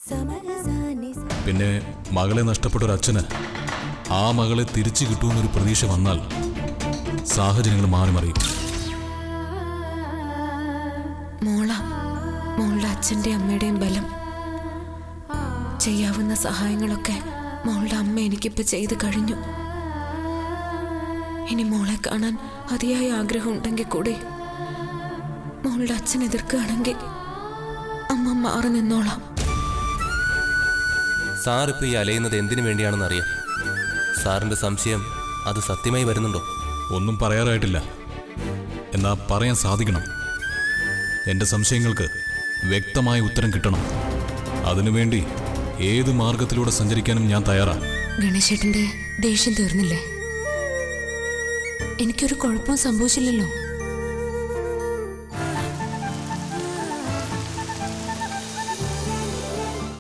പിന്നെ മകളെ നഷ്ടപ്പെട്ട ഒരു അച്ഛന് ആ മകളെ തിരിച്ചു കിട്ടുമെന്നൊരു പ്രതീക്ഷ വന്നാൽ സാഹചര്യങ്ങൾ മാറി മറിയും മോള മോളുടെ അച്ഛൻ്റെയും അമ്മയുടെയും ബലം ചെയ്യാവുന്ന സഹായങ്ങളൊക്കെ മോളുടെ അമ്മ എനിക്കിപ്പോൾ ചെയ്തു കഴിഞ്ഞു ഇനി മോളെ കാണാൻ അതിയായ ആഗ്രഹം ഉണ്ടെങ്കിൽ കൂടി മോളുടെ അച്ഛൻ എതിർക്കുകയാണെങ്കിൽ അമ്മ മാറി നിന്നോളാം സാർ ഇപ്പോൾ ഈ അലയുന്നത് എന്തിനു വേണ്ടിയാണെന്ന് അറിയാം സാറിന്റെ സംശയം അത് സത്യമായി വരുന്നുണ്ടോ ഒന്നും പറയാറായിട്ടില്ല എന്നാ പറയാൻ സാധിക്കണം എൻ്റെ സംശയങ്ങൾക്ക് വ്യക്തമായ ഉത്തരം കിട്ടണം അതിനുവേണ്ടി ഏത് മാർഗത്തിലൂടെ സഞ്ചരിക്കാനും ഞാൻ തയ്യാറാ ഗണേശേട്ടന്റെ ദേഷ്യം തീർന്നില്ലേ എനിക്കൊരു കുഴപ്പവും സംഭവിച്ചില്ലല്ലോ